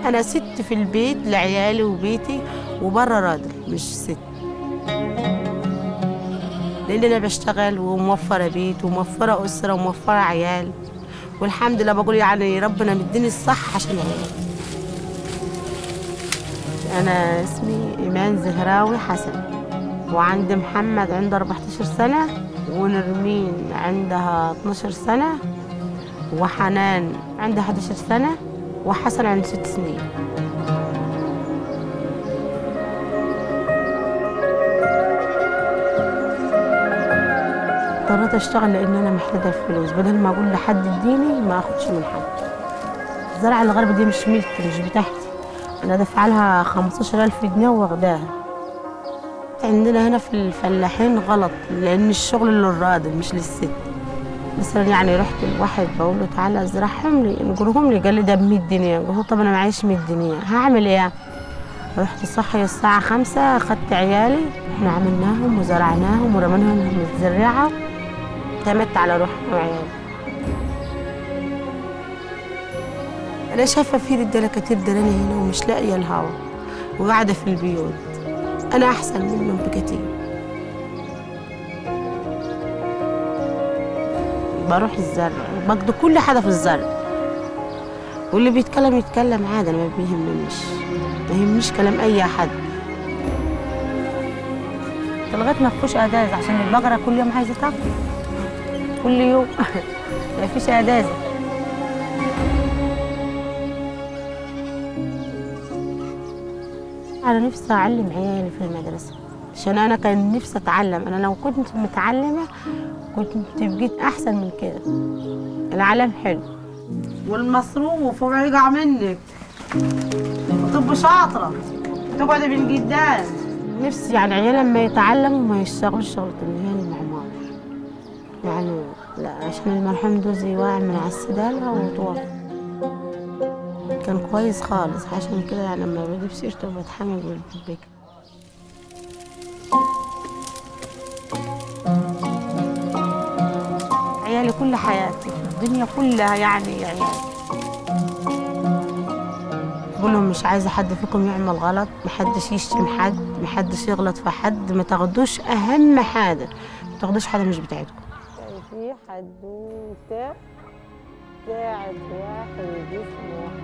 انا ست في البيت لعيالي وبيتي وبره راجل مش ست لان انا بشتغل وموفره بيت وموفره اسره وموفره عيال والحمد لله بقول يعني ربنا مديني الصح عشان عيالي انا اسمي ايمان زهراوي حسن وعندي محمد عنده 14 سنه ونرمين عندها 12 سنه وحنان عندها 11 سنه وحسن عنده 6 سنين اضطريت اشتغل لان انا محتاجه الفلوس بدل ما اقول لحد اديني ما اخدش من حد الزرع الغرب دي مش ملكي مش بتاعتي انا دافعه لها 15000 جنيه واخداها عندنا هنا في الفلاحين غلط لان الشغل للراجل مش للست مثلا يعني رحت لواحد بقول له تعالى ازرعهم لي نقولهم لي قال لي ده ب 100 جنيه قلت له طب انا معيش 100 جنيه هعمل ايه رحت صحي الساعة خمسة أخدت عيالي احنا عملناهم وزرعناهم ورميناهم متزرعة اعتمدت على روحي وعيالي أنا شايفة في رجالة كتير دراني هنا ومش لاقية الهوا وقاعدة في البيوت أنا أحسن منهم بكتير بروح الزرع بقضي كل حاجة في الزرع واللي بيتكلم يتكلم عادي أنا ما بيهمنيش ما يهمنيش كلام أي حد لغايه ما تخش اجازه عشان البقره كل يوم عايزه تاكل كل يوم ما فيش اجازه أنا نفسي أعلم عيالي في المدرسة عشان أنا كان نفسي أتعلم أنا لو كنت متعلمة كنت بقيت أحسن من كده العالم حلو والمصروف هو يقع منك وتبقى شاطرة تقعدي بالجدان نفسي يعني عيالي لما يتعلموا ما يشتغلوش شغلة اللي هي المعمار يعني لا عشان المرحوم جوزي واقع من على السدالة وتوفى كان كويس خالص عشان كده يعني لما بجيب سيرته بتحمل والبيك عيالي كل حياتي الدنيا كلها يعني عيالي بقول لهم مش عايزه حد فيكم يعمل غلط محدش يشتم حد محدش يغلط في حد ما تاخدوش اهم حاجه ما تاخدوش حاجه مش بتاعتكم في حدوته بتاعت واحد جسمه